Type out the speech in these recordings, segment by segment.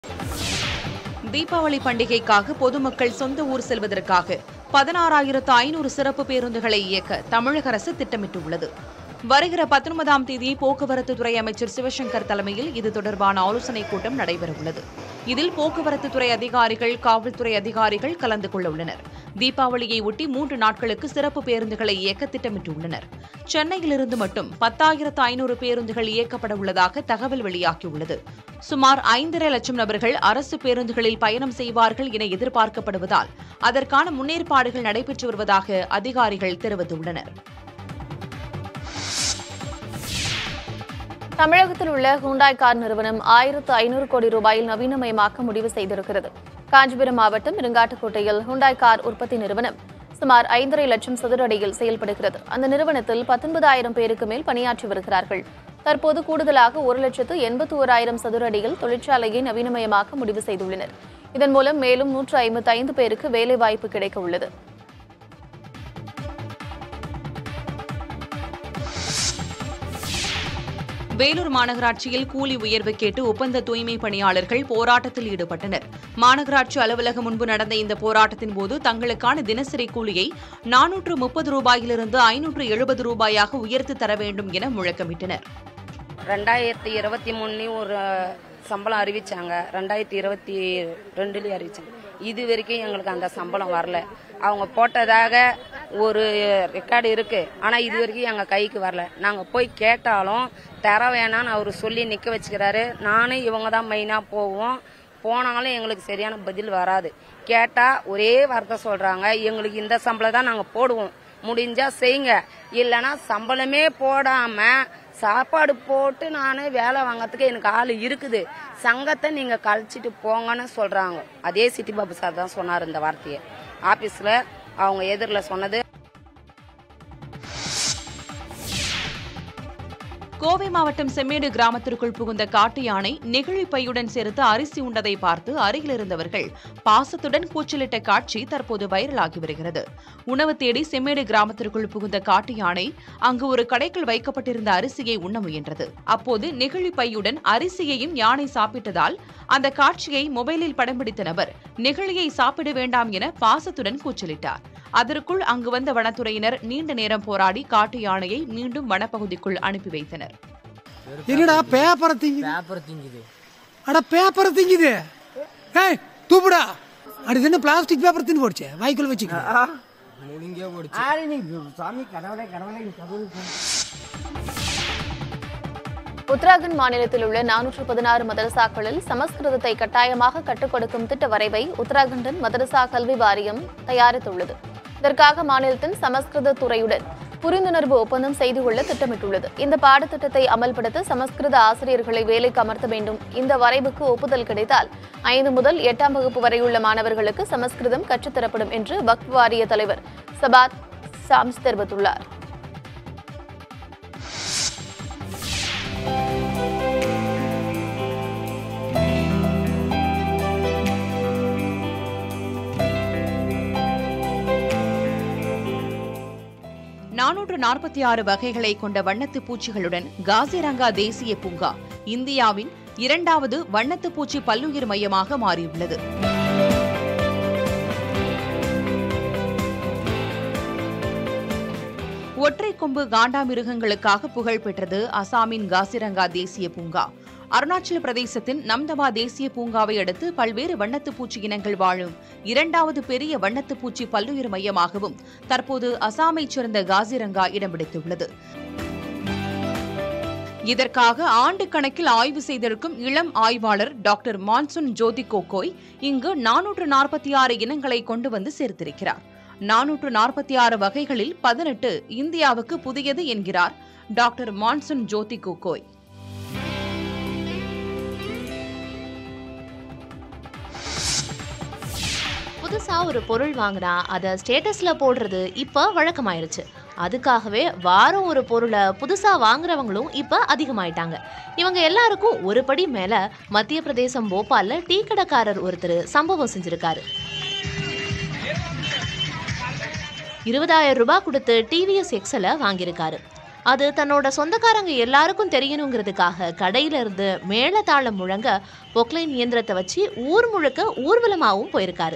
தீபாவளி பண்டிகைக்காக பொதுமக்கள் சொந்த ஊர் செல்வதற்காக பதினாறாயிரத்து ஐநூறு சிறப்பு பேருந்துகளை இயக்க தமிழக அரசு திட்டமிட்டுள்ளது வருகிற பத்தொன்பதாம் தேதி போக்குவரத்து துறை அமைச்சர் சிவசங்கர் தலைமையில் இது தொடர்பான ஆலோசனைக் கூட்டம் நடைபெறவுள்ளது இதில் போக்குவரத்து துறை அதிகாரிகள் காவல்துறை அதிகாரிகள் கலந்து கொள்ள உள்ளனர் தீபாவளியை ஒட்டி மூன்று நாட்களுக்கு சிறப்பு பேருந்துகளை இயக்க திட்டமிட்டுள்ளனர் சென்னையிலிருந்து மட்டும் பத்தாயிரத்து ஐநூறு பேருந்துகள் இயக்கப்பட உள்ளதாக தகவல் வெளியாகியுள்ளது சுமார் ஐந்தரை லட்சம் நபர்கள் அரசு பேருந்துகளில் பயணம் செய்வார்கள் என எதிர்பார்க்கப்படுவதால் அதற்கான முன்னேற்பாடுகள் நடைபெற்று வருவதாக அதிகாரிகள் தெரிவித்துள்ளனர் தமிழகத்தில் உள்ள ஹூண்டாய் கார் நிறுவனம் ஆயிரத்து ஐநூறு கோடி ரூபாயில் நவீனமயமாக்க முடிவு செய்திருக்கிறது காஞ்சிபுரம் மாவட்டம் இருங்காட்டுக்கோட்டையில் ஹூண்டாய் கார் உற்பத்தி நிறுவனம் சுமார் ஐந்தரை லட்சம் சதுர அடியில் செயல்படுகிறது அந்த நிறுவனத்தில் பத்தொன்பதாயிரம் பேருக்கு மேல் பணியாற்றி வருகிறார்கள் தற்போது கூடுதலாக ஒரு லட்சத்து எண்பத்தி ஓராயிரம் சதுர அடியில் தொழிற்சாலையை நவீனமயமாக்க முடிவு செய்துள்ளனர் இதன் மூலம் மேலும் நூற்று ஐம்பத்தி ஐந்து பேருக்கு வேலைவாய்ப்பு கிடைக்க உள்ளது வேலூர் மாநகராட்சியில் கூலி உயர்வு கேட்டு ஒப்பந்த தூய்மை பணியாளர்கள் போராட்டத்தில் ஈடுபட்டனர் மாநகராட்சி அலுவலகம் முன்பு நடந்த இந்த போராட்டத்தின் போது தங்களுக்கான தினசரி கூலியை நானூற்று முப்பது ரூபாயிலிருந்து ஐநூற்று எழுபது ரூபாயாக உயர்த்தி தர வேண்டும் என முழக்கமிட்டனர் ரெண்டாயிரத்தி இருபத்தி மூணுலேயும் ஒரு சம்பளம் அறிவிச்சாங்க ரெண்டாயிரத்தி இருபத்தி ரெண்டுலேயும் அறிவிச்சாங்க இது வரைக்கும் எங்களுக்கு அந்த சம்பளம் வரல அவங்க போட்டதாக ஒரு ரெக்கார்டு இருக்கு ஆனா இது வரைக்கும் எங்க கைக்கு வரல நாங்க போய் கேட்டாலும் தர வேணாம்னு அவர் சொல்லி நிக்க வச்சுக்கிறாரு நானும் இவங்க தான் மெயினா போவோம் போனாலும் எங்களுக்கு சரியான பதில் வராது கேட்டா ஒரே வார்த்தை சொல்றாங்க எங்களுக்கு இந்த சம்பளம் தான் நாங்க போடுவோம் முடிஞ்சா செய்யுங்க இல்லைன்னா சம்பளமே போடாம சாப்பாடு போட்டு நான் வேலை வாங்கறதுக்கு எனக்கு ஆள் இருக்குது சங்கத்தை நீங்க கழிச்சிட்டு போங்கன்னு சொல்றாங்க அதே சிட்டி பாபு சார் தான் சொன்னார் இந்த வார்த்தையை ஆபீஸ்ல அவங்க எதிரில் சொன்னது கோவை மாவட்டம் செம்மேடு கிராமத்திற்குள் புகுந்த காட்டு யானை நெகிழி பையுடன் சேர்த்து அரிசி உண்டதை பார்த்து அருகில் இருந்தவர்கள் பாசத்துடன் கூச்சலிட்ட காட்சி தற்போது வைரலாகி வருகிறது உணவு தேடி செம்மேடு கிராமத்திற்குள் புகுந்த காட்டு யானை அங்கு ஒரு கடைக்குள் வைக்கப்பட்டிருந்த அரிசியை உண்ண முயன்றது அப்போது நெகிழி பையுடன் அரிசியையும் யானை சாப்பிட்டதால் அந்த காட்சியை மொபைலில் படம் பிடித்த நபர் நெகிழியை சாப்பிட வேண்டாம் என பாசத்துடன் கூச்சலிட்டார் அதற்குள் அங்கு வந்த வனத்துறையினர் நீண்ட நேரம் போராடி காட்டு யானையை மீண்டும் வனப்பகுதிக்குள் அனுப்பி வைத்தனர் என்னடா பேப்பரை திங்குது பேப்பர் திங்குது அட பேப்பரை திங்குது ஏய் தூப்புடா அது என்ன பிளாஸ்டிக் பேப்பர் தின்னு போடுச்சு வாய்க்குள்ள வச்சுக்க முழுங்கே போடுச்சு சாமி கடவுளை கடவுளை கடவுளை உத்தராகண்ட் மாநிலத்தில் உள்ள நானூற்று பதினாறு மதரசாக்களில் சமஸ்கிருதத்தை கட்டாயமாக கற்றுக் கொடுக்கும் திட்ட வரைவை உத்தராகண்டின் மதரசா கல்வி வாரியம் தயாரித்துள்ளது இதற்காக மாநிலத்தின் சமஸ்கிருத துறையுடன் புரிந்துணர்வு ஒப்பந்தம் செய்து கொள்ள திட்டமிட்டுள்ளது இந்த பாடத்திட்டத்தை அமல்படுத்த சமஸ்கிருத ஆசிரியர்களை வேலைக்கு அமர்த்த வேண்டும் இந்த வரைவுக்கு ஒப்புதல் கிடைத்தால் ஐந்து முதல் எட்டாம் வகுப்பு வரையுள்ள மாணவர்களுக்கு சமஸ்கிருதம் கற்றுத்தரப்படும் என்று வக்ஃப் வாரிய தலைவர் சபாத் சாம்ஸ் தெரிவித்துள்ளார் நானூற்று நாற்பத்தி ஆறு வகைகளை கொண்ட வண்ணத்து பூச்சிகளுடன் காசிரங்கா தேசிய பூங்கா இந்தியாவின் இரண்டாவது வண்ணத்து பூச்சி பல்லுயிர் மையமாக மாறியுள்ளது ஒற்றை கொம்பு காண்டாமிருகங்களுக்காக புகழ் பெற்றது அசாமின் காசிரங்கா தேசிய பூங்கா அருணாச்சல பிரதேசத்தின் நம்தவா தேசிய பூங்காவை அடுத்து பல்வேறு வண்ணத்து பூச்சி இனங்கள் வாழும் இரண்டாவது பெரிய வண்ணத்து பூச்சி பல்லுயிர் மையமாகவும் தற்போது அசாமைச் சேர்ந்த காசிரங்கா இடம் பிடித்துள்ளது இதற்காக ஆண்டு கணக்கில் ஆய்வு செய்திருக்கும் இளம் ஆய்வாளர் டாக்டர் மான்சூன் ஜோதி கோகோய் இங்கு நானூற்று நாற்பத்தி ஆறு இனங்களை கொண்டு வந்து சேர்த்திருக்கிறார் நானூற்று நாற்பத்தி ஆறு வகைகளில் பதினெட்டு இந்தியாவுக்கு புதியது என்கிறார் டாக்டர் மான்சூன் ஜோதி கோகோய் புதுசா ஒரு பொருள் வாங்கினா அதை ஸ்டேட்டஸ்ல போடுறது இப்போ வழக்கமாயிருச்சு அதுக்காகவே வாரம் ஒரு பொருளை புதுசா வாங்குறவங்களும் இப்போ அதிகமாயிட்டாங்க இவங்க எல்லாருக்கும் ஒரு படி மேல மத்திய பிரதேசம் போபால்ல டீ கடைக்காரர் ஒருத்தர் சம்பவம் செஞ்சிருக்காரு இருபதாயிரம் ரூபாய் கொடுத்து டிவிஎஸ் எக்ஸலை வாங்கியிருக்காரு அது தன்னோட சொந்தக்காரங்க எல்லாருக்கும் தெரியணுங்கிறதுக்காக கடையில இருந்து மேளதாளம் முழங்க பொக்லைன் இயந்திரத்தை வச்சு ஊர் முழுக்க ஊர்வலமாகவும் போயிருக்காரு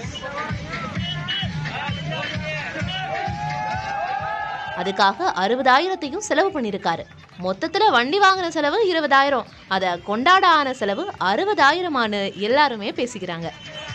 அதுக்காக அறுபதாயிரத்தையும் செலவு பண்ணியிருக்காரு மொத்தத்துல வண்டி வாங்கின செலவு இருபதாயிரம் அதை கொண்டாட ஆன செலவு அறுபதாயிரமானு எல்லாருமே பேசிக்கிறாங்க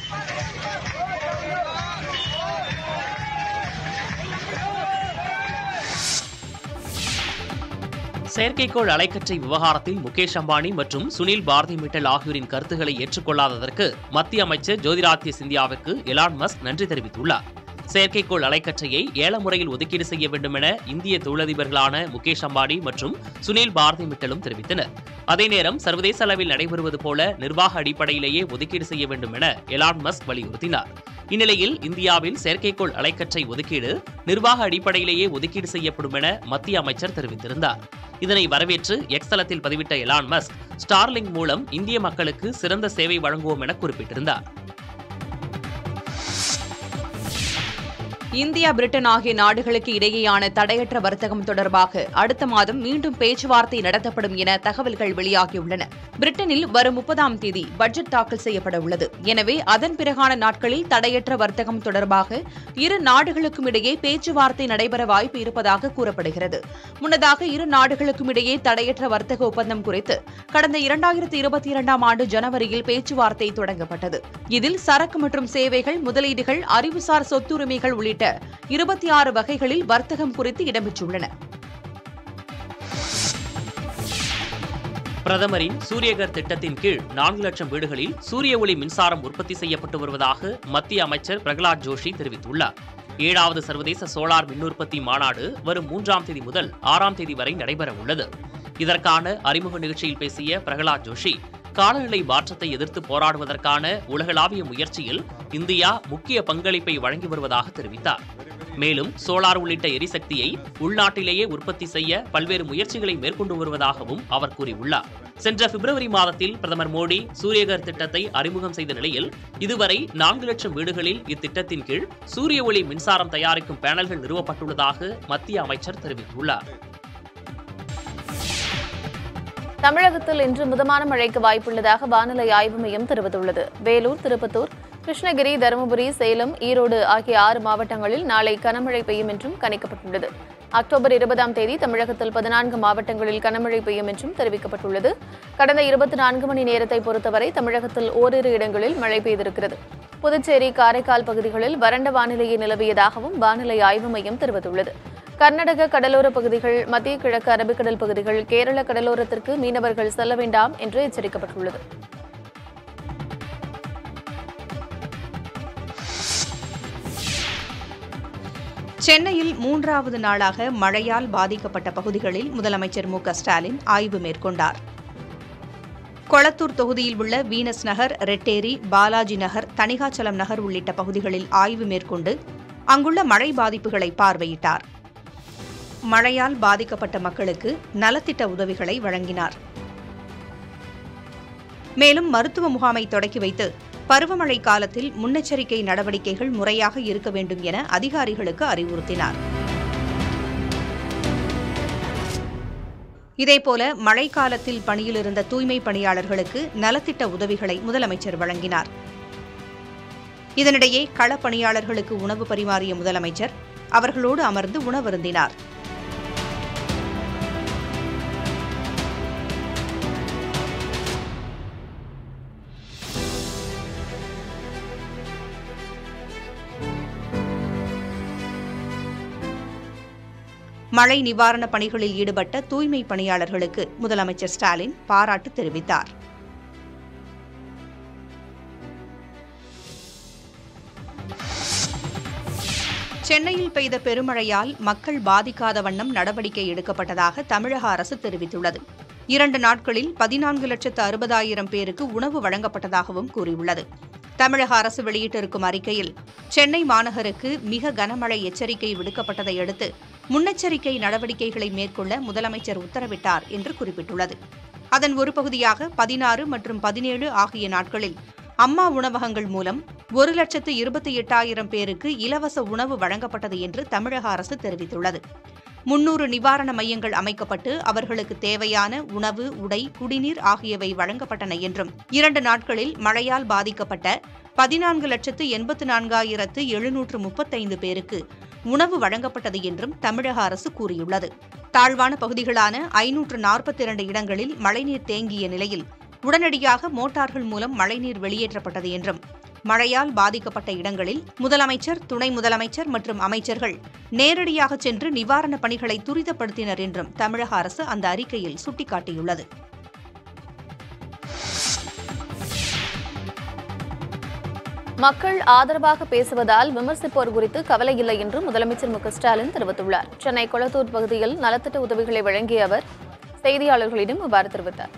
செயற்கைக்கோள் அலைக்கற்றை விவகாரத்தில் முகேஷ் அம்பானி மற்றும் சுனில் பாரதி மிட்டல் ஆகியோரின் கருத்துக்களை ஏற்றுக்கொள்ளாததற்கு மத்திய அமைச்சர் ஜோதிராத்ய சிந்தியாவிற்கு எலான் மஸ்க் நன்றி தெரிவித்துள்ளார் செயற்கைக்கோள் அலைக்கற்றையை ஏல முறையில் ஒதுக்கீடு செய்ய வேண்டும் என இந்திய தொழிலதிபர்களான முகேஷ் அம்பானி மற்றும் சுனில் பாரதி மிட்டலும் தெரிவித்தனர் அதே நேரம் சர்வதேச அளவில் நடைபெறுவது போல நிர்வாக அடிப்படையிலேயே ஒதுக்கீடு செய்ய வேண்டும் என எலான் மஸ்க் வலியுறுத்தினார் இந்நிலையில் இந்தியாவில் செயற்கைக்கோள் அலைக்கற்றை ஒதுக்கீடு நிர்வாக அடிப்படையிலேயே ஒதுக்கீடு செய்யப்படும் என மத்திய அமைச்சர் தெரிவித்திருந்தார் இதனை வரவேற்று எக்ஸ் தளத்தில் பதிவிட்ட எலான் மஸ்க் ஸ்டார்லிங்க் மூலம் இந்திய மக்களுக்கு சிறந்த சேவை வழங்குவோம் என குறிப்பிட்டிருந்தார் இந்தியா பிரிட்டன் ஆகிய நாடுகளுக்கு இடையேயான தடையற்ற வர்த்தகம் தொடர்பாக அடுத்த மாதம் மீண்டும் பேச்சுவார்த்தை நடத்தப்படும் என தகவல்கள் வெளியாகியுள்ளன பிரிட்டனில் வரும் முப்பதாம் தேதி பட்ஜெட் தாக்கல் செய்யப்பட உள்ளது எனவே அதன் பிறகான நாட்களில் தடையற்ற வர்த்தகம் தொடர்பாக இரு நாடுகளுக்கும் இடையே பேச்சுவார்த்தை நடைபெற வாய்ப்பு இருப்பதாக கூறப்படுகிறது முன்னதாக இரு நாடுகளுக்கும் இடையே தடையற்ற வர்த்தக ஒப்பந்தம் குறித்து கடந்த இரண்டாயிரத்தி இருபத்தி இரண்டாம் ஆண்டு ஜனவரியில் பேச்சுவார்த்தை தொடங்கப்பட்டது இதில் சரக்கு மற்றும் சேவைகள் முதலீடுகள் அறிவுசார் சொத்துரிமைகள் உள்ளிட்ட இருபத்தி ஆறு வகைகளில் வர்த்தகம் குறித்து இடம்பெற்றுள்ளன பிரதமரின் சூரியகர் திட்டத்தின் கீழ் நான்கு லட்சம் வீடுகளில் சூரிய ஒளி மின்சாரம் உற்பத்தி செய்யப்பட்டு வருவதாக மத்திய அமைச்சர் பிரகலாத் ஜோஷி தெரிவித்துள்ளார் ஏழாவது சர்வதேச சோலார் மின் உற்பத்தி மாநாடு வரும் மூன்றாம் தேதி முதல் ஆறாம் தேதி வரை நடைபெற உள்ளது இதற்கான அறிமுக நிகழ்ச்சியில் பேசிய பிரகலாத் ஜோஷி காலநிலை மாற்றத்தை எதிர்த்து போராடுவதற்கான உலகளாவிய முயற்சியில் இந்தியா முக்கிய பங்களிப்பை வழங்கி வருவதாக தெரிவித்தார் மேலும் சோலார் உள்ளிட்ட எரிசக்தியை உள்நாட்டிலேயே உற்பத்தி செய்ய பல்வேறு முயற்சிகளை மேற்கொண்டு வருவதாகவும் அவர் கூறியுள்ளார் சென்ற பிப்ரவரி மாதத்தில் பிரதமர் மோடி சூரியகர் திட்டத்தை அறிமுகம் செய்த நிலையில் இதுவரை நான்கு லட்சம் வீடுகளில் இத்திட்டத்தின் கீழ் சூரிய ஒளி மின்சாரம் தயாரிக்கும் பேனல்கள் நிறுவப்பட்டுள்ளதாக மத்திய அமைச்சர் தெரிவித்துள்ளார் தமிழகத்தில் இன்று மிதமான மழைக்கு வாய்ப்புள்ளதாக வானிலை ஆய்வு மையம் தெரிவித்துள்ளது வேலூர் திருப்பத்தூர் கிருஷ்ணகிரி தருமபுரி சேலம் ஈரோடு ஆகிய ஆறு மாவட்டங்களில் நாளை கனமழை பெய்யும் என்றும் கணிக்கப்பட்டுள்ளது அக்டோபர் இருபதாம் தேதி தமிழகத்தில் பதினான்கு மாவட்டங்களில் கனமழை பெய்யும் என்றும் தெரிவிக்கப்பட்டுள்ளது கடந்த இருபத்தி நான்கு மணி நேரத்தை பொறுத்தவரை தமிழகத்தில் ஓரிரு இடங்களில் மழை பெய்திருக்கிறது புதுச்சேரி காரைக்கால் பகுதிகளில் வறண்ட வானிலையே நிலவியதாகவும் வானிலை ஆய்வு மையம் தெரிவித்துள்ளது கர்நாடக கடலோர பகுதிகள் மத்திய கிழக்கு அரபிக்கடல் பகுதிகள் கேரள கடலோரத்திற்கு மீனவர்கள் செல்ல வேண்டாம் என்று எச்சரிக்கப்பட்டுள்ளது சென்னையில் மூன்றாவது நாளாக மழையால் பாதிக்கப்பட்ட பகுதிகளில் முதலமைச்சர் மு க ஸ்டாலின் ஆய்வு மேற்கொண்டார் கொளத்தூர் தொகுதியில் உள்ள வீனஸ் நகர் ரெட்டேரி பாலாஜி நகர் தணிகாச்சலம் நகர் உள்ளிட்ட பகுதிகளில் ஆய்வு மேற்கொண்டு அங்குள்ள மழை பாதிப்புகளை பார்வையிட்டார் மழையால் பாதிக்கப்பட்ட மக்களுக்கு நலத்திட்ட உதவிகளை வழங்கினார் மேலும் மருத்துவ முகாமை தொடக்கி வைத்து பருவமழை காலத்தில் முன்னெச்சரிக்கை நடவடிக்கைகள் முறையாக இருக்க வேண்டும் என அதிகாரிகளுக்கு அறிவுறுத்தினார் இதேபோல மழைக்காலத்தில் பணியில் இருந்த தூய்மை பணியாளர்களுக்கு நலத்திட்ட உதவிகளை முதலமைச்சர் வழங்கினார் இதனிடையே களப்பணியாளர்களுக்கு உணவு பரிமாறிய முதலமைச்சர் அவர்களோடு அமர்ந்து உணவருந்தினார் மழை நிவாரணப் பணிகளில் ஈடுபட்ட தூய்மை பணியாளர்களுக்கு முதலமைச்சர் ஸ்டாலின் பாராட்டு தெரிவித்தார் சென்னையில் பெய்த பெருமழையால் மக்கள் பாதிக்காத வண்ணம் நடவடிக்கை எடுக்கப்பட்டதாக தமிழக அரசு தெரிவித்துள்ளது இரண்டு நாட்களில் பதினான்கு லட்சத்து அறுபதாயிரம் பேருக்கு உணவு வழங்கப்பட்டதாகவும் கூறியுள்ளது தமிழக அரசு வெளியிட்டிருக்கும் அறிக்கையில் சென்னை மாநகருக்கு மிக கனமழை எச்சரிக்கை விடுக்கப்பட்டதை அடுத்து முன்னெச்சரிக்கை நடவடிக்கைகளை மேற்கொள்ள முதலமைச்சர் உத்தரவிட்டார் என்று குறிப்பிட்டுள்ளது அதன் ஒரு பகுதியாக பதினாறு மற்றும் பதினேழு ஆகிய நாட்களில் அம்மா உணவகங்கள் மூலம் ஒரு லட்சத்து இருபத்தி எட்டாயிரம் பேருக்கு இலவச உணவு வழங்கப்பட்டது என்று தமிழக அரசு தெரிவித்துள்ளது முன்னூறு நிவாரண மையங்கள் அமைக்கப்பட்டு அவர்களுக்கு தேவையான உணவு உடை குடிநீர் ஆகியவை வழங்கப்பட்டன என்றும் இரண்டு நாட்களில் மழையால் பாதிக்கப்பட்ட பதினான்கு லட்சத்து எண்பத்து நான்காயிரத்து எழுநூற்று முப்பத்தைந்து பேருக்கு உணவு வழங்கப்பட்டது என்றும் தமிழக அரசு கூறியுள்ளது தாழ்வான பகுதிகளான ஐநூற்று நாற்பத்தி இரண்டு இடங்களில் மழைநீர் தேங்கிய நிலையில் உடனடியாக மோட்டார்கள் மூலம் மழைநீர் வெளியேற்றப்பட்டது என்றும் மழையால் பாதிக்கப்பட்ட இடங்களில் முதலமைச்சர் துணை முதலமைச்சர் மற்றும் அமைச்சர்கள் நேரடியாக சென்று நிவாரணப் பணிகளை துரிதப்படுத்தினர் என்றும் தமிழக அரசு அந்த அறிக்கையில் சுட்டிக்காட்டியுள்ளது மக்கள் ஆதரவாக பேசுவதால் விமர்சிப்போர் குறித்து கவலை இல்லை என்று முதலமைச்சர் மு க ஸ்டாலின் தெரிவித்துள்ளார் சென்னை கொளத்தூர் பகுதியில் நலத்திட்ட உதவிகளை வழங்கிய அவர் செய்தியாளர்களிடம் இவ்வாறு தெரிவித்தார்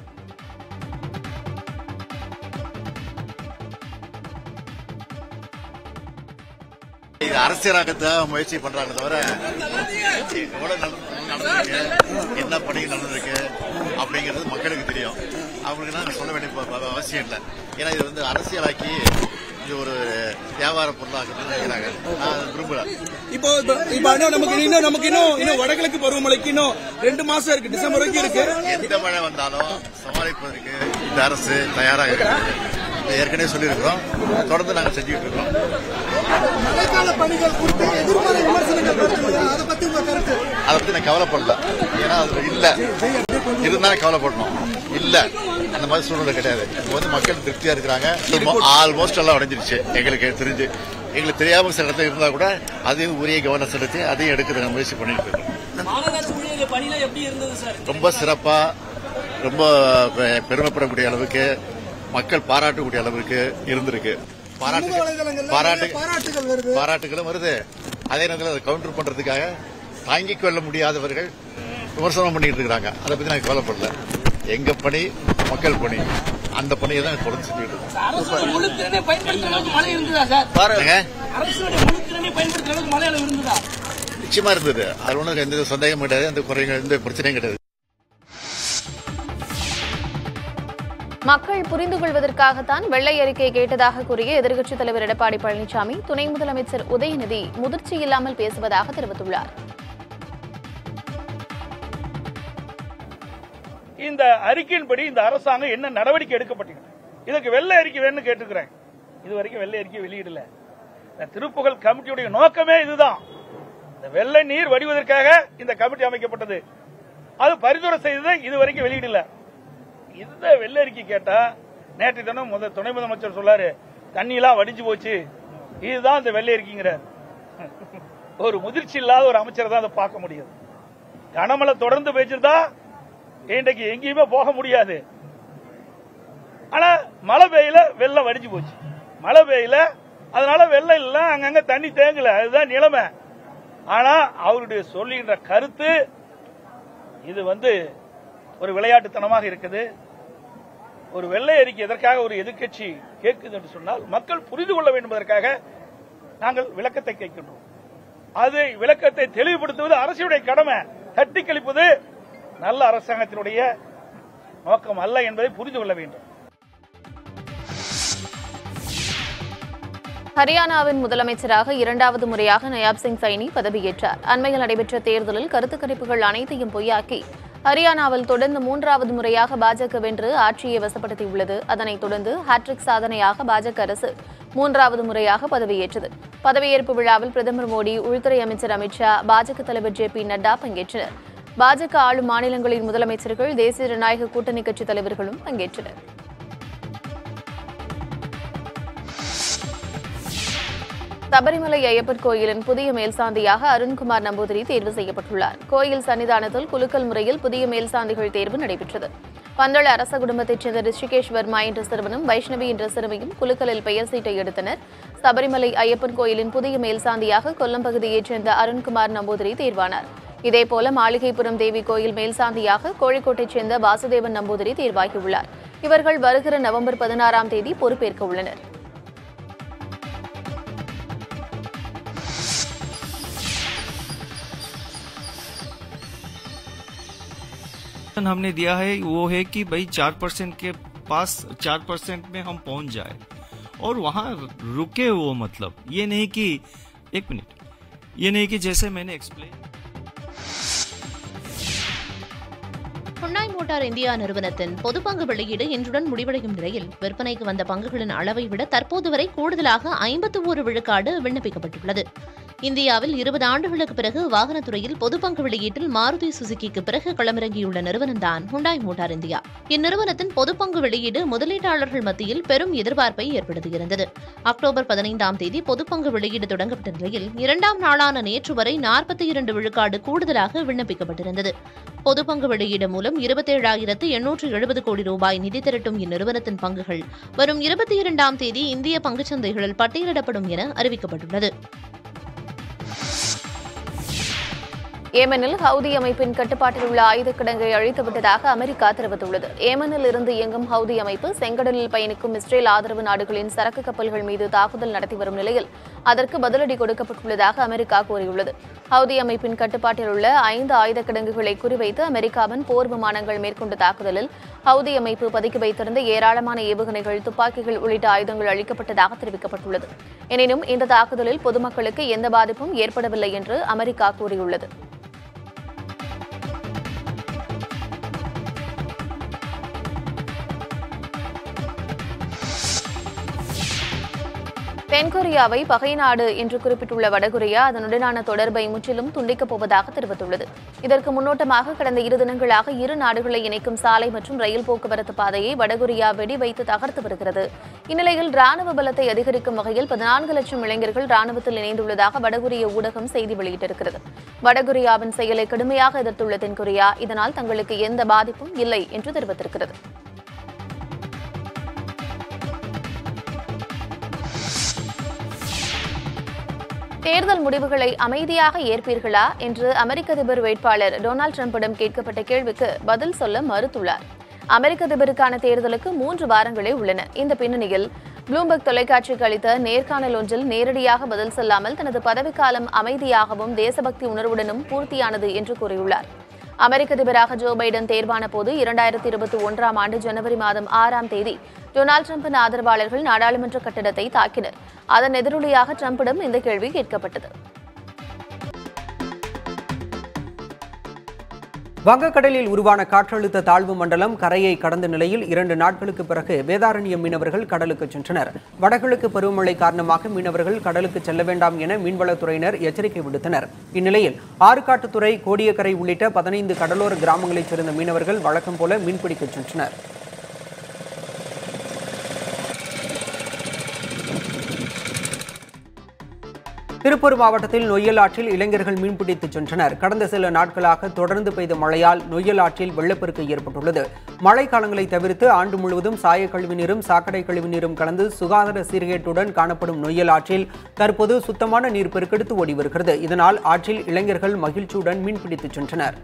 இது அரசியலாக்கத்தான் முயற்சி பண்றாங்க தவிர எவ்வளவு நட- நடந்திருக்கு என்ன பணி நடந்திருக்கு அப்படிங்கிறது மக்களுக்கு தெரியும் அவங்களுக்கு நான் சொல்ல வேண்டிய ப- ப- அவசியம் இல்லை ஏன்னா இது வந்து அரசியலாக்கி இது ஒரு வியாபார பொருளாக்குன்னு நினைக்கிறாங்க நான் விரும்பல இப்போ இப்போ இப்போ இன்னும் நமக்கு இன்னும் நமக்கு இன்னும் இன்னும் வடகிழக்கு பருவமழைக்கு இன்னும் ரெண்டு மாசம் இருக்கு டிசம்பர் வரைக்கும் இருக்கு எந்த மழை வந்தாலும் சமாளிப்பதற்கு இந்த அரசு தயாராக இருக்கு இதை ஏற்கனவே சொல்லியிருக்கிறோம் தொடர்ந்து நாங்கள் செஞ்சுட்டு இருக்கோம் மழைக்கால பணிகள் குறித்து எதிர்மறை விமர்சனங்கள் வருகிறது அதை பத்தி உங்க கருத்து அதை பத்தி நான் கவலைப்படல ஏன்னா அது இல்ல இருந்தாலும் கவலைப்படணும் இல்ல அந்த மாதிரி சூழ்நிலை கிடையாது இப்போ வந்து மக்கள் திருப்தியா இருக்கிறாங்க ஆல்மோஸ்ட் எல்லாம் உடைஞ்சிருச்சு எங்களுக்கு தெரிஞ்சு எங்களுக்கு தெரியாம சில இடத்துல இருந்தா கூட அதையும் உரிய கவனம் செலுத்தி அதையும் எடுக்க முயற்சி பண்ணிட்டு இருக்கோம் மாநகராட்சி ஊழியர்கள் பணியில எப்படி இருந்தது சார் ரொம்ப சிறப்பா ரொம்ப பெ- பெருமைப்படக்கூடிய அளவுக்கு மக்கள் பாராட்டக்கூடிய அளவுக்கு இருந்திருக்கு பாராட்டு பாராட்டு பாராட்டுகள் வருது பாராட்டுகளும் வருது அதே நேரத்தில் அதை கவுண்டர் பண்றதுக்காக தாங்கிக் கொள்ள முடியாதவர்கள் விமர்சனம் பண்ணிட்டு இருக்காங்க அதை பத்தி நான் கவலைப்படல எங்க பணி மக்கள் பணி அந்த பணியை தான் தொடர்ந்து செஞ்சுட்டு இருக்கோம் அரசு முழு திறனை பயன்படுத்துற அளவுக்கு மழை இருந்ததா சார் பாருங்க அரசுடைய முழு திறனை பயன்படுத்துற அளவுக்கு மழை அளவு இருந்ததா நிச்சயமா இருந்தது அது ஒன்றும் எந்த சந்தேகமும் கிடையாது எந்த குறையும் எந்த பிரச்சனையும் கிடையாது மக்கள் புரிந்து கொள்வதற்காகத்தான் வெள்ளை அறிக்கை கேட்டதாக கூறிய எதிர்க்கட்சித் தலைவர் எடப்பாடி பழனிசாமி துணை முதலமைச்சர் உதயநிதி முதிர்ச்சி இல்லாமல் பேசுவதாக தெரிவித்துள்ளார் இந்த அறிக்கையின்படி இந்த அரசாங்கம் என்ன நடவடிக்கை எடுக்கப்பட்டது இதுக்கு வெள்ளை அறிக்கை வேணும்னு கேட்டுக்கிறேன் இது வரைக்கும் வெள்ளை அறிக்கை வெளியிடல இந்த திருப்புகழ் கமிட்டியுடைய நோக்கமே இதுதான் இந்த வெள்ளை நீர் வடிவதற்காக இந்த கமிட்டி அமைக்கப்பட்டது அது பரிந்துரை செய்ததை இது வரைக்கும் வெளியிடல இந்த வெள்ளை அறிக்கை கேட்டா நேற்று தினம் முதல் துணை முதலமைச்சர் சொல்லாரு தண்ணியெல்லாம் வடிஞ்சு போச்சு இதுதான் இந்த வெள்ளை அறிக்கைங்கிறார் ஒரு முதிர்ச்சி இல்லாத ஒரு அமைச்சரை தான் அதை பார்க்க முடியும் கனமழை தொடர்ந்து பெய்ஞ்சிருந்தா இன்றைக்கு எங்கேயுமே போக முடியாது ஆனா மழை பெய்யல வெள்ளம் வடிஞ்சு போச்சு மழை பெய்யல அதனால வெள்ளம் இல்ல அங்கங்க தண்ணி தேங்கல அதுதான் நிலைமை ஆனா அவருடைய சொல்லுகின்ற கருத்து இது வந்து ஒரு விளையாட்டுத்தனமாக இருக்குது ஒரு வெள்ளை அறிக்கை எதற்காக ஒரு எதிர்க்கட்சி கேட்குது என்று சொன்னால் மக்கள் புரிந்து கொள்ள வேண்டும் என்பதற்காக நாங்கள் விளக்கத்தை கேட்கின்றோம் அது விளக்கத்தை தெளிவுபடுத்துவது அரசுடைய கடமை தட்டி கழிப்பது நல்ல அரசாங்கத்தினுடைய நோக்கம் அல்ல என்பதை புரிந்து கொள்ள வேண்டும் ஹரியானாவின் முதலமைச்சராக இரண்டாவது முறையாக நயாப் சிங் சைனி பதவியேற்றார் அண்மையில் நடைபெற்ற தேர்தலில் கருத்து கணிப்புகள் அனைத்தையும் பொய்யாக்கி ஹரியானாவில் தொடர்ந்து மூன்றாவது முறையாக பாஜக வென்று ஆட்சியை வசப்படுத்தியுள்ளது அதனைத் தொடர்ந்து ஹாட்ரிக் சாதனையாக பாஜக அரசு மூன்றாவது முறையாக பதவியேற்றது பதவியேற்பு விழாவில் பிரதமர் மோடி உள்துறை அமைச்சர் அமித்ஷா பாஜக தலைவர் ஜே பி நட்டா பங்கேற்றனர் பாஜக ஆளும் மாநிலங்களின் முதலமைச்சர்கள் தேசிய ஜனநாயக கூட்டணி கட்சித் தலைவர்களும் பங்கேற்றனர் சபரிமலை ஐயப்பர் கோயிலின் புதிய மேல்சாந்தியாக அருண்குமார் நம்பூதிரி தேர்வு செய்யப்பட்டுள்ளார் கோயில் சன்னிதானத்தில் குலுக்கல் முறையில் புதிய மேல்சாந்திகள் தேர்வு நடைபெற்றது பந்தள அரச குடும்பத்தைச் சேர்ந்த ரிஷிகேஷ் வர்மா என்ற சிறுவனும் வைஷ்ணவி என்ற சிறுமியும் குலுக்கலில் பெயர் சீட்டை எடுத்தனர் சபரிமலை ஐயப்பன் கோயிலின் புதிய மேல்சாந்தியாக கொல்லம் பகுதியைச் சேர்ந்த அருண்குமார் நம்பூதிரி தேர்வானார் இதேபோல மாளிகைப்புறம் தேவி கோயில் மேல்சாந்தியாக கோழிக்கோட்டைச் சேர்ந்த வாசுதேவன் நம்பூதிரி தேர்வாகியுள்ளார் இவர்கள் வருகிற நவம்பர் பதினாறாம் தேதி பொறுப்பேற்க உள்ளனர் हमने दिया है वो है कि भाई चार परसेंट के पास चार परसेंट में हम पहुंच जाए और वहां रुके वो मतलब ये नहीं कि एक मिनट ये नहीं कि जैसे मैंने एक्सप्लेन ஹுண்டாய் மோட்டார் இந்தியா நிறுவனத்தின் பொது பங்கு வெளியீடு இன்றுடன் முடிவடையும் நிலையில் விற்பனைக்கு வந்த பங்குகளின் அளவை விட தற்போது வரை கூடுதலாக ஐம்பத்து ஒரு விழுக்காடு விண்ணப்பிக்கப்பட்டுள்ளது இந்தியாவில் இருபது ஆண்டுகளுக்கு பிறகு வாகனத்துறையில் பொது பங்கு வெளியீட்டில் மாருதி சுசுகிக்கு பிறகு களமிறங்கியுள்ள நிறுவனம்தான் ஹுண்டாய் மோட்டார் இந்தியா இந்நிறுவனத்தின் பொது பங்கு வெளியீடு முதலீட்டாளர்கள் மத்தியில் பெரும் எதிர்பார்ப்பை ஏற்படுத்தியிருந்தது அக்டோபர் பதினைந்தாம் தேதி பொது பங்கு வெளியீடு தொடங்கப்பட்ட நிலையில் இரண்டாம் நாளான நேற்று வரை நாற்பத்தி இரண்டு விழுக்காடு கூடுதலாக விண்ணப்பிக்கப்பட்டிருந்தது பொது பங்கு வெளியீடு மூலம் இருபத்தேழாயிரத்து எண்ணூற்று எழுபது கோடி ரூபாய் நிதி திரட்டும் இந்நிறுவனத்தின் பங்குகள் வரும் இருபத்தி இரண்டாம் தேதி இந்திய பங்குச்சந்தைகளில் பட்டியலிடப்படும் என அறிவிக்கப்பட்டுள்ளது ஏமனில் ஹவுதி அமைப்பின் கட்டுப்பாட்டில் உள்ள ஆயுதக் கிடங்கை அழித்துவிட்டதாக அமெரிக்கா தெரிவித்துள்ளது ஏமனில் இருந்து இயங்கும் ஹவுதி அமைப்பு செங்கடலில் பயணிக்கும் இஸ்ரேல் ஆதரவு நாடுகளின் சரக்கு கப்பல்கள் மீது தாக்குதல் நடத்தி வரும் நிலையில் அதற்கு பதிலடி கொடுக்கப்பட்டுள்ளதாக அமெரிக்கா கூறியுள்ளது ஹவுதி அமைப்பின் கட்டுப்பாட்டில் உள்ள ஐந்து ஆயுத கிடங்குகளை குறிவைத்து அமெரிக்காவின் போர் விமானங்கள் மேற்கொண்ட தாக்குதலில் ஹவுதி அமைப்பு பதுக்கி வைத்திருந்த ஏராளமான ஏவுகணைகள் துப்பாக்கிகள் உள்ளிட்ட ஆயுதங்கள் அளிக்கப்பட்டதாக தெரிவிக்கப்பட்டுள்ளது எனினும் இந்த தாக்குதலில் பொதுமக்களுக்கு எந்த பாதிப்பும் ஏற்படவில்லை என்று அமெரிக்கா கூறியுள்ளது தென்கொரியாவை பகை நாடு என்று குறிப்பிட்டுள்ள வடகொரியா அதனுடனான தொடர்பை முற்றிலும் துண்டிக்கப் போவதாக தெரிவித்துள்ளது இதற்கு முன்னோட்டமாக கடந்த இரு தினங்களாக இரு நாடுகளை இணைக்கும் சாலை மற்றும் ரயில் போக்குவரத்து பாதையை வடகொரியா வெடிவைத்து தகர்த்து வருகிறது இந்நிலையில் ராணுவ பலத்தை அதிகரிக்கும் வகையில் பதினான்கு லட்சம் இளைஞர்கள் ராணுவத்தில் இணைந்துள்ளதாக வடகொரிய ஊடகம் செய்தி வெளியிட்டிருக்கிறது வடகொரியாவின் செயலை கடுமையாக எதிர்த்துள்ள தென்கொரியா இதனால் தங்களுக்கு எந்த பாதிப்பும் இல்லை என்று தெரிவித்திருக்கிறது தேர்தல் முடிவுகளை அமைதியாக ஏற்பீர்களா என்று அமெரிக்க அதிபர் வேட்பாளர் டொனால்டு டிரம்பிடம் கேட்கப்பட்ட கேள்விக்கு பதில் சொல்ல மறுத்துள்ளார் அமெரிக்க அதிபருக்கான தேர்தலுக்கு மூன்று வாரங்களே உள்ளன இந்த பின்னணியில் ப்ளூம்பர்க் தொலைக்காட்சிக்கு அளித்த நேர்காணல் ஒன்றில் நேரடியாக பதில் சொல்லாமல் தனது பதவிக்காலம் அமைதியாகவும் தேசபக்தி உணர்வுடனும் பூர்த்தியானது என்று கூறியுள்ளார் அமெரிக்க அதிபராக ஜோ பைடன் தேர்வான போது இரண்டாயிரத்தி இருபத்தி ஒன்றாம் ஆண்டு ஜனவரி மாதம் ஆறாம் தேதி டொனால்டு டிரம்பின் ஆதரவாளர்கள் நாடாளுமன்ற கட்டடத்தை தாக்கினர் அதன் எதிரொலியாக டிரம்பிடம் இந்த கேள்வி கேட்கப்பட்டது வங்கக்கடலில் உருவான காற்றழுத்த தாழ்வு மண்டலம் கரையை கடந்த நிலையில் இரண்டு நாட்களுக்கு பிறகு வேதாரண்யம் மீனவர்கள் கடலுக்கு சென்றனர் வடகிழக்கு பருவமழை காரணமாக மீனவர்கள் கடலுக்கு செல்ல வேண்டாம் என மீன்வளத்துறையினர் எச்சரிக்கை விடுத்தனர் இந்நிலையில் ஆறுகாட்டுத்துறை கோடியக்கரை உள்ளிட்ட பதினைந்து கடலோர கிராமங்களைச் சேர்ந்த மீனவர்கள் வழக்கம் போல மீன்பிடிக்கச் சென்றனர் திருப்பூர் மாவட்டத்தில் நொய்யல் ஆற்றில் இளைஞர்கள் மீன்பிடித்துச் சென்றனர் கடந்த சில நாட்களாக தொடர்ந்து பெய்த மழையால் நொய்யல் ஆற்றில் வெள்ளப்பெருக்கு ஏற்பட்டுள்ளது மழை காலங்களை தவிர்த்து ஆண்டு முழுவதும் சாய கழிவுநீரும் சாக்கடை கழிவுநீரும் கலந்து சுகாதார சீர்கேட்டுடன் காணப்படும் நொய்யல் ஆற்றில் தற்போது சுத்தமான நீர் பெருக்கெடுத்து ஓடி வருகிறது இதனால் ஆற்றில் இளைஞர்கள் மகிழ்ச்சியுடன் மீன்பிடித்துச் சென்றனர்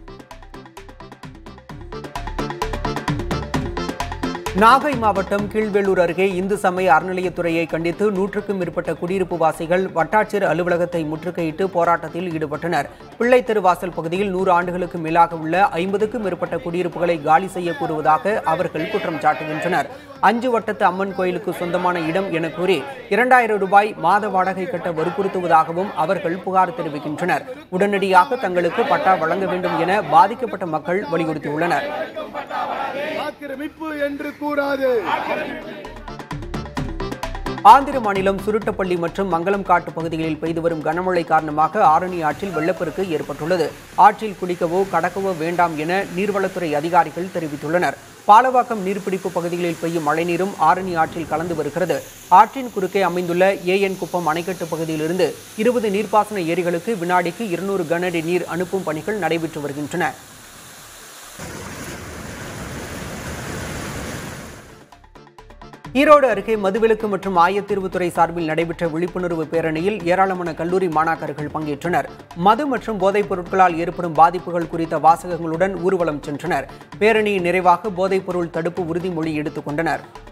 நாகை மாவட்டம் கீழ்வேளூர் அருகே இந்து சமய அறநிலையத்துறையை கண்டித்து நூற்றுக்கும் மேற்பட்ட குடியிருப்பு வாசிகள் வட்டாட்சியர் அலுவலகத்தை முற்றுகையிட்டு போராட்டத்தில் ஈடுபட்டனர் பிள்ளை தெரு வாசல் பகுதியில் நூறு ஆண்டுகளுக்கு மேலாக உள்ள ஐம்பதுக்கும் மேற்பட்ட குடியிருப்புகளை காலி செய்ய கூறுவதாக அவர்கள் குற்றம் சாட்டுகின்றனர் அஞ்சு வட்டத்து அம்மன் கோயிலுக்கு சொந்தமான இடம் என கூறி இரண்டாயிரம் ரூபாய் மாத வாடகை கட்ட வற்புறுத்துவதாகவும் அவர்கள் புகார் தெரிவிக்கின்றனர் உடனடியாக தங்களுக்கு பட்டா வழங்க வேண்டும் என பாதிக்கப்பட்ட மக்கள் வலியுறுத்தியுள்ளனர் ஆக்கிரமிப்பு என்று கூடாது ஆந்திர மாநிலம் சுருட்டப்பள்ளி மற்றும் மங்களம் காட்டு பகுதிகளில் பெய்து வரும் கனமழை காரணமாக ஆரணி ஆற்றில் வெள்ளப்பெருக்கு ஏற்பட்டுள்ளது ஆற்றில் குளிக்கவோ கடக்கவோ வேண்டாம் என நீர்வளத்துறை அதிகாரிகள் தெரிவித்துள்ளனர் பாலவாக்கம் நீர்பிடிப்பு பகுதிகளில் பெய்யும் மழைநீரும் ஆரணி ஆற்றில் கலந்து வருகிறது ஆற்றின் குறுக்கே அமைந்துள்ள ஏஎன் குப்பம் அணைக்கட்டு பகுதியிலிருந்து இருபது நீர்ப்பாசன ஏரிகளுக்கு வினாடிக்கு இருநூறு கனஅடி நீர் அனுப்பும் பணிகள் நடைபெற்று வருகின்றன ஈரோடு அருகே மதுவிலக்கு மற்றும் ஆயத்தீர்வுத்துறை சார்பில் நடைபெற்ற விழிப்புணர்வு பேரணியில் ஏராளமான கல்லூரி மாணாக்கர்கள் பங்கேற்றனர் மது மற்றும் போதைப் பொருட்களால் ஏற்படும் பாதிப்புகள் குறித்த வாசகங்களுடன் ஊர்வலம் சென்றனர் பேரணியின் நிறைவாக போதைப் பொருள் தடுப்பு உறுதிமொழி எடுத்துக் கொண்டனர்